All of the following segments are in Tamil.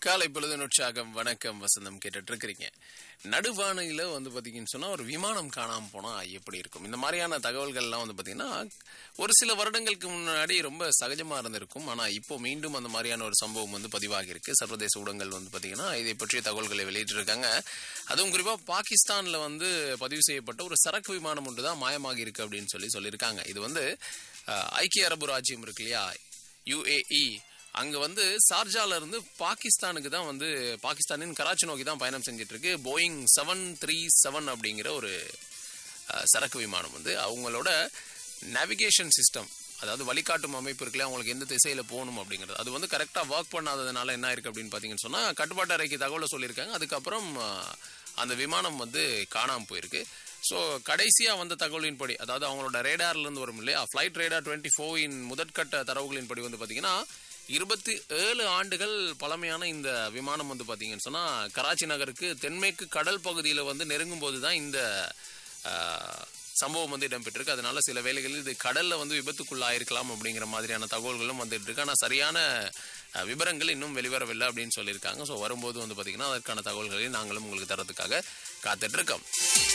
காலை பொழுது உற்சாகம் வணக்கம் வசந்தம் கேட்டுட்டு இருக்கிறீங்க நடுவானையில வந்து பாத்தீங்கன்னு சொன்னா ஒரு விமானம் காணாம போனா எப்படி இருக்கும் இந்த மாதிரியான தகவல்கள்லாம் வந்து பாத்தீங்கன்னா ஒரு சில வருடங்களுக்கு முன்னாடி ரொம்ப சகஜமா இருந்திருக்கும் ஆனா இப்போ மீண்டும் அந்த மாதிரியான ஒரு சம்பவம் வந்து பதிவாகி இருக்கு சர்வதேச ஊடகங்கள் வந்து பாத்தீங்கன்னா இதை பற்றிய தகவல்களை வெளியிட்டிருக்காங்க அதுவும் குறிப்பா பாகிஸ்தான்ல வந்து பதிவு செய்யப்பட்ட ஒரு சரக்கு விமானம் ஒன்று தான் மாயமாகி இருக்கு அப்படின்னு சொல்லி சொல்லியிருக்காங்க இது வந்து அஹ், ஐக்கிய அரபு ராஜ்யம் இருக்கு இல்லையா யுஏஇ அங்க வந்து சார்ஜால இருந்து பாகிஸ்தானுக்கு தான் வந்து பாகிஸ்தானின் கராச்சி நோக்கி தான் பயணம் செஞ்சுட்டு இருக்கு போயிங் செவன் த்ரீ செவன் அப்படிங்கிற ஒரு அஹ், சரக்கு விமானம் வந்து அவங்களோட நேவிகேஷன் சிஸ்டம் அதாவது வழிகாட்டும் அமைப்பு இருக்குல்ல அவங்களுக்கு எந்த திசையில போகணும் அப்படிங்கிறது அது வந்து கரெக்டாக ஒர்க் பண்ணாததுனால என்ன இருக்கு அப்படின்னு பார்த்தீங்கன்னு சொன்னா கட்டுப்பாட்டு அறைக்கு தகவலை சொல்லியிருக்காங்க அதுக்கப்புறம் அஹ், அந்த விமானம் வந்து காணாமல் போயிருக்கு ஸோ கடைசியாக வந்த தகவலின்படி அதாவது அவங்களோட ரேடார்ல இருந்து வரும் இல்லையா ஃப்ளைட் ரேடார் டுவெண்ட்டி ஃபோரின் முதற்கட்ட தரவுகளின்படி வந்து பார்த்தீங்கன்னா இருபத்தி ஏழு ஆண்டுகள் பழமையான இந்த விமானம் வந்து பார்த்தீங்கன்னு சொன்னால் கராச்சி நகருக்கு தென்மேற்கு கடல் பகுதியில் வந்து நெருங்கும் போது தான் இந்த ஆஹ், சம்பவம் வந்து இடம்பெற்றிருக்கு அதனால சில வேளைகளில் இது கடல்ல வந்து விபத்துக்குள்ளாயிருக்கலாம் அப்படிங்கிற மாதிரியான தகவல்களும் வந்துட்டு இருக்கு ஆனால் சரியான அஹ், விவரங்கள் இன்னும் வெளிவரவில்லை அப்படின்னு சொல்லியிருக்காங்க ஸோ வரும்போது வந்து பார்த்தீங்கன்னா அதற்கான தகவல்களை நாங்களும் உங்களுக்கு தரத்துக்காக காத்துட்டு இருக்கோம்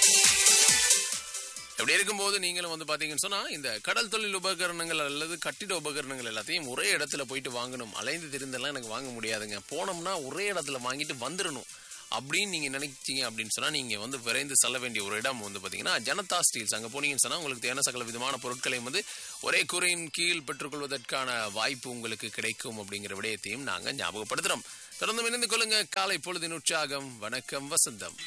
இப்படி இருக்கும்போது நீங்களும் வந்து பாத்தீங்கன்னு சொன்னா இந்த கடல் தொழில் உபகரணங்கள் அல்லது கட்டிட உபகரணங்கள் எல்லாத்தையும் ஒரே இடத்துல போயிட்டு வாங்கணும் அலைந்து தெரிந்தெல்லாம் எனக்கு வாங்க முடியாதுங்க போனோம்னா ஒரே இடத்துல வாங்கிட்டு வந்துடணும் அப்படின்னு நீங்க நினைச்சீங்க அப்படின்னு சொன்னா நீங்க வந்து விரைந்து செல்ல வேண்டிய ஒரு இடம் வந்து பாத்தீங்கன்னா ஜனதா ஸ்டீல்ஸ் அங்க போனீங்கன்னு சொன்னா உங்களுக்கு தேவையான சகல விதமான பொருட்களையும் வந்து ஒரே குறையின் கீழ் பெற்றுக்கொள்வதற்கான வாய்ப்பு உங்களுக்கு கிடைக்கும் அப்படிங்கிற விடயத்தையும் நாங்க ஞாபகப்படுத்துறோம் தொடர்ந்து இணைந்து கொள்ளுங்க காலை பொழுதின் உற்சாகம் வணக்கம் வசந்தம்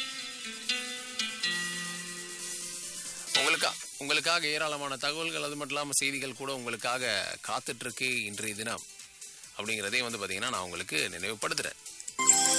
உங்களுக்கா உங்களுக்காக ஏராளமான தகவல்கள் அது மட்டும் இல்லாமல் செய்திகள் கூட உங்களுக்காக காத்துட்டு இருக்கு இன்றைய தினம் அப்படிங்கிறதையும் வந்து பார்த்தீங்கன்னா நான் உங்களுக்கு நினைவுபடுத்துறேன்